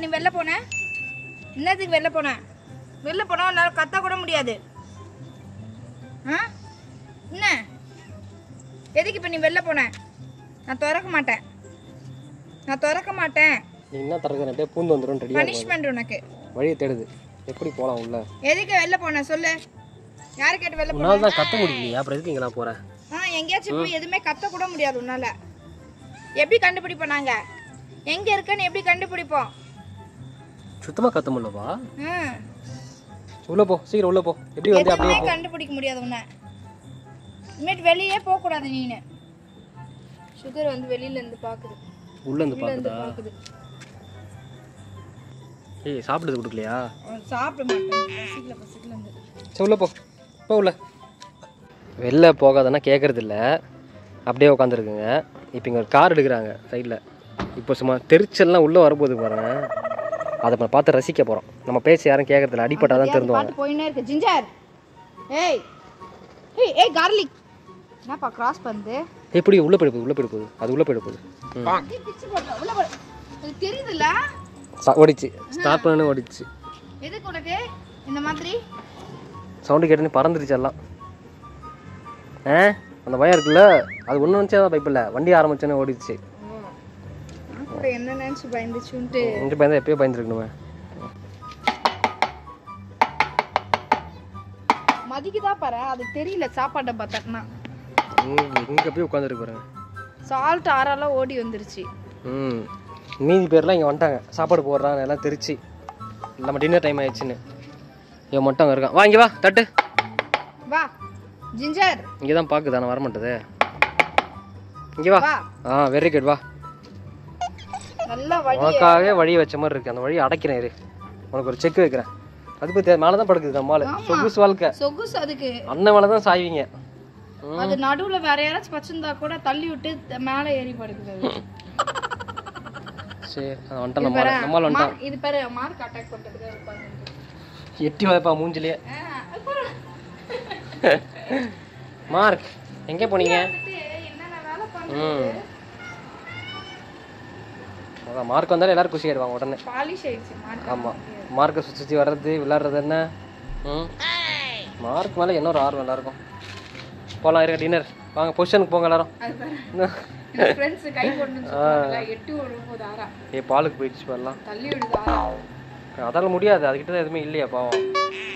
நீ வெளில போன என்னத்துக்கு வெளில போன வெளில போனா உன்னால கத்த கூட முடியாது ஆ என்ன எதுக்கு இப்போ நீ வெளில போன நான் திறக்க மாட்டேன் நான் திறக்க மாட்டேன் நீ என்ன திறக்கிற அப்படியே பூந்து வந்துடும் ரெடியாக பனிஷ்மெண்ட் உனக்கு வழியை தேடுது எப்படி போகலாம் உள்ள எதுக்கு வெளில போன சொல்லு யாரு கேட்டு வெளில போன உன்னால் தான் கத்த முடியலையா அப்புறம் எதுக்கு இங்கெல்லாம் போகிறேன் ஆ எங்கேயாச்சும் போய் எதுவுமே கத்த கூட முடியாது உன்னால எப்படி கண்டுபிடிப்போம் நாங்க எங்க இருக்கன்னு எப்படி கண்டுபிடிப்போம் சுத்தமாக கத்த முடியலப்பா ம் உள்ளே போ சீக்கிரம் உள்ளே போ எப்படி வந்து அப்படியே எதுவுமே கண்டுபிடிக்க முடியாது உன்னை இனிமேட்டு வெளியே போக கூடாது நீனு சுகர் வந்து வெளியில இருந்து பாக்குது உள்ளே வந்து உள்ள இருந்து பார்க்குதா பாக்குது ஏய் சாப்பிடுறது கொடுக்கலையா அவன் சாப்பிட மாட்டான் பசிக்கல பசிக்கல இருந்து சரி உள்ளே போ போ உள்ள வெளில போகாதன்னா கேட்கறது இல்ல அப்படியே உட்காந்துருக்குங்க இப்போ இங்கே ஒரு கார் எடுக்கிறாங்க சைடில் இப்போ சும்மா தெரிச்சல்லாம் உள்ளே வரப்போகுது பாருங்க அதை நம்ம பார்த்து ரசிக்க போகிறோம் நம்ம பேசி யாரும் கேட்கறதில்ல அடிப்பட்டா தான் திருந்துவாங்க பார்த்து போயினே இருக்கு ஜிஞ்சர் ஏய் ஏய் ஏய் கார்லிக் என்னப்பா கிராஸ் பண்ணுது எப்படி உள்ளே போயிட போகுது உள்ளே போயிட போகுது அது உள்ளே போயிட போகுது ம் பிச்சு போட்டோம் உள்ள போ அது தெரியுதுல்ல சா- ஓடிச்சு ஸ்டார்ட் பண்ணு ஓடிச்சு எதுக்கு உனக்கு இந்த மாதிரி சவுண்டு கேட்டுன்னு பறந்துருச்சு எல்லாம் ஆ அந்த பயம் இருக்குல்ல அது ஒன்று நினச்சா தான் பைப்பில்ல வண்டி ஆரம்பிச்சோன்னே ஓடிச்சு நான் கூட என்ன நினைச்சு பயந்துச்சுன்ட்டு இங்கே பயந்தா எப்பயோ பயந்துருக்கணுமே மதிக்குதா பாரு அது தெரியல சாப்பாட்டை பார்த்தா இங்கே போய் உட்காந்துருக்கு பாருங்க சால்ட் ஆறாலாம் ஓடி வந்துருச்சு ம் மீதி பேர்லாம் இங்கே வந்துட்டாங்க சாப்பாடு போடுறாங்க எல்லாம் தெரிச்சு நம்ம டின்னர் டைம் ஆயிடுச்சுன்னு இவன் மட்டும் அங்கே இருக்கான் வா இங்கே வா தட்டு வா ஜிஞ்சர் இங்கே தான் பார்க்குதா நான் வரமாட்டேது இங்கே வா வா ஆ வெரி குட் வா நல்லா வழி உனக்காகவே வழி வச்ச மாதிரி இருக்கு அந்த வழி அடைக்கிறேன் இரு உனக்கு ஒரு செக் வைக்கிறேன் அது பற்றி மேலே தான் படுக்குது நம்மளால சொகுசு வாழ்க்கை சொகுசு அதுக்கு அண்ணன் மேலே தான் சாய்வீங்க ம். அது நடுவுல வேற யாராச்சும் வச்சிருந்தா கூட தள்ளி விட்டு த- மேல ஏறி படுக்குது அது. சரி அது வந்துட்டான் நம்மளால நம்மளால வந்துட்டான் மார்க் இது பாரு மார்க் அட்டாக் பண்றதுக்கு உட்கார்ந்து எட்டி வாய்ப்பா மூஞ்சிலே மார்க் எங்கே போனீங்க என்னென்ன வேலை பண்ண ம் அதான் மார்க் வந்தாலும் எல்லாரும் குஷி ஆயிடுவாங்க உடனே பாலிஷ் ஆயிடுச்சு மார்க் ஆமாம் மார்க்கை சுற்றி சுற்றி வர்றது விளாட்றது என்ன ம் மார்க் மேலே என்ன ஒரு ஆர்வம் எல்லாருக்கும் போகலாம் இருக்க டின்னர் வாங்க பொசிஷனுக்கு போங்க எல்லாரும் அது பாரு ஃப்ரெண்ட்ஸ் கை போட்டு சொல்லுவாங்கல்ல எட்டு விழும்போது ஆறா ஏ பாலுக்கு போயிடுச்சு வரலாம் தள்ளி விடுது ஆறா அதால முடியாது அதுக்கிட்ட தான் எதுவுமே இல்லையா பாவம்